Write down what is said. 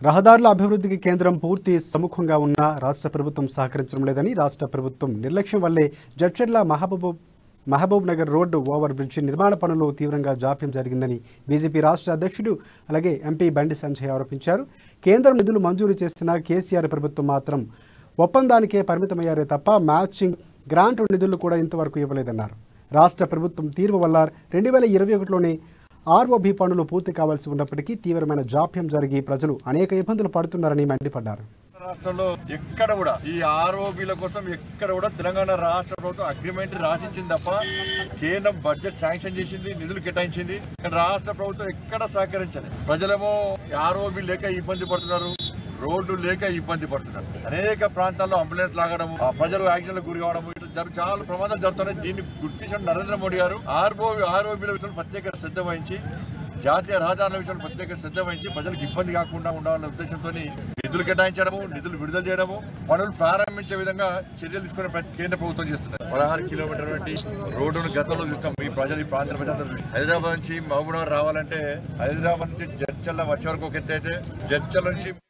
రహదారుల అభివృద్ధికి కేంద్రం పూర్తి సముఖంగా ఉన్నా రాష్ట్ర ప్రభుత్వం సహకరించడం లేదని రాష్ట్ర ప్రభుత్వం నిర్లక్ష్యం వల్లే Jadcherla Mahbub Mahbubnagar road over bridge నిర్మాణ పనులు తీవ్రంగా జాప్యం జరిగిందని బీజేపీ రాష్ట్ర అధ్యక్షుడు అలాగే ఎంపీ బండి సంజయ్ ఆరోపించారు కేంద్రం నిధులు మంజూరు చేసిన కేసీఆర్ ప్రభుత్వం మాత్రం ఒప్పందానికే పరిమితమయ్యారే తప్ప మ్యాచింగ్ గ్రాంట్ నిధులు కూడా ఇంతవరకు ఇవ్వలేదన్నారు రాష్ట్ర ప్రభుత్వం తీర్పు వల్ల రెండు వేల ఇరవై ఒకటిలోనే ఆర్ఓబి పనులు పూర్తి కావాల్సి ఉన్నప్పటికీ తీవ్రమైన జాప్యం జరిగి ప్రజలు అనేక ఇబ్బందులు పడుతున్నారని మండిపడ్డారు రాష్ట్రంలో ఎక్కడ కూడా ఈ ఆర్ఓబీల కోసం ఎక్కడ కూడా తెలంగాణ రాష్ట్ర ప్రభుత్వం అగ్రిమెంట్ రాసిచ్చింది తప్ప కేంద్రం బడ్జెట్ శాంక్షన్ చేసింది నిధులు కేటాయించింది కానీ రాష్ట్ర ప్రభుత్వం ఎక్కడ సహకరించలేదు ప్రజలేమో ఆర్ఓబి లేక ఇబ్బంది పడుతున్నారు రోడ్డు లేక ఇబ్బంది పడుతున్నారు అనేక ప్రాంతాల్లో అంబులెన్స్ లాగడము ఆ ప్రజలు యాక్సిడెంట్ గురి కావడము ఇట్లా జరు చాలా ప్రమాదాలు జరుగుతున్నాయి దీన్ని గుర్తించిన నరేంద్ర మోడీ గారు ఆర్ఓ ఆర్ఓబీల విషయంలో ప్రత్యేక శ్రద్ధ వహించి జాతీయ రహదారుల విషయంలో ప్రత్యేక శ్రద్ధ వహించి ప్రజలకు ఇబ్బంది కాకుండా ఉండాలనే ఉద్దేశంతో నిధులు కేటాయించడము నిధులు విడుదల చేయడము పనులు ప్రారంభించే విధంగా చర్యలు తీసుకునే ప్రతి కేంద్ర ప్రభుత్వం చేస్తున్నారు పదహారు కిలోమీటర్ వంటి రోడ్డును గతంలో చూస్తాం ఈ ప్రజలు ఈ ప్రాంత ప్రజలందరూ చూస్తాం. హైదరాబాద్ నుంచి మహబూబ్నగర్ రావాలంటే హైదరాబాద్ నుంచి జడ్చల్ల వచ్చే వరకు ఒక ఎత్తు అయితే జడ్చల్ నుంచి